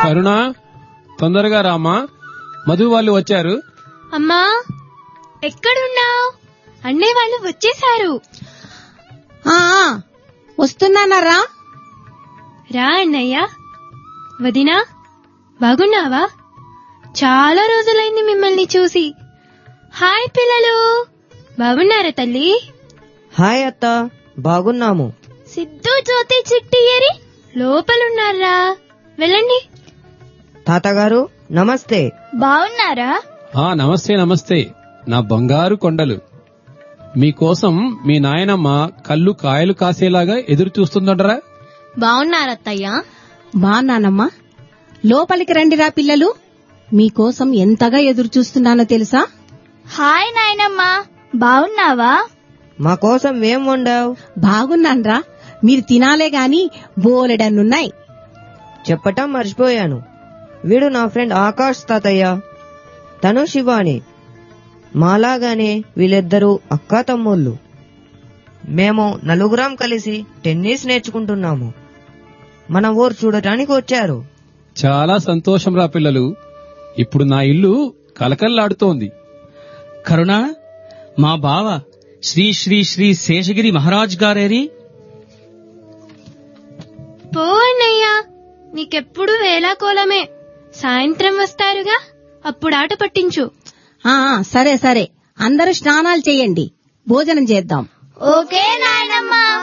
కరుణ తొందరగా రామా మధు వాళ్ళు వచ్చారు అమ్మా ఎక్కడున్నావు అన్నే వాళ్ళు వచ్చేశారు ఆ ఆ, వస్తున్నానరా రా అన్నయ్య వదినా బాగున్నావా చాలా రోజులైంది మిమ్మల్ని చూసి హాయ్ పిల్లలు బాగున్నారా తల్లి హాయ్ అత్త బాగున్నాము సిద్ధు జ్యోతి చిట్టి ఏరి లోపలున్నారా వెళ్ళండి తాతగారు నమస్తే బాగున్నారా ఆ నమస్తే నమస్తే నా బంగారు కొండలు మీకోసం మీ నాయనమ్మ కళ్ళు కాయలు కాసేలాగా ఎదురు చూస్తుందంటరా బాగున్నారత్తయ్యా బాన్నానమ్మా లోపలికి రండిరా పిల్లలు మీకోసం ఎంతగా ఎదురు చూస్తున్నానో తెలుసా హాయ్ నాయనమ్మా బాగున్నావా మా కోసం ఏం వండావు బాగున్నాన్రా మీరు తినాలే గాని బోలెడన్నున్నాయి చెప్పటం మర్చిపోయాను వీడు నా ఫ్రెండ్ ఆకాష్ తాతయ్య తను శివాని మాలాగానే వీళ్ళిద్దరూ అక్కా తమ్ముళ్ళు మేము నలుగురం కలిసి టెన్నిస్ నేర్చుకుంటున్నాము మన ఊరు చూడటానికి వచ్చారు చాలా సంతోషం రా పిల్లలు ఇప్పుడు నా ఇల్లు కలకల్లాడుతోంది కరుణ మా బావ శ్రీ శ్రీ శ్రీ శేషగిరి మహారాజ్ గారేరి పో అన్నయ్య నీకెప్పుడు వేలాకోలమే సాయంత్రం వస్తారుగా అప్పుడు ఆట పట్టించు ఆ ఆ, సరే సరే అందరూ స్నానాలు చేయండి భోజనం చేద్దాం ఓకే నాయనమ్మా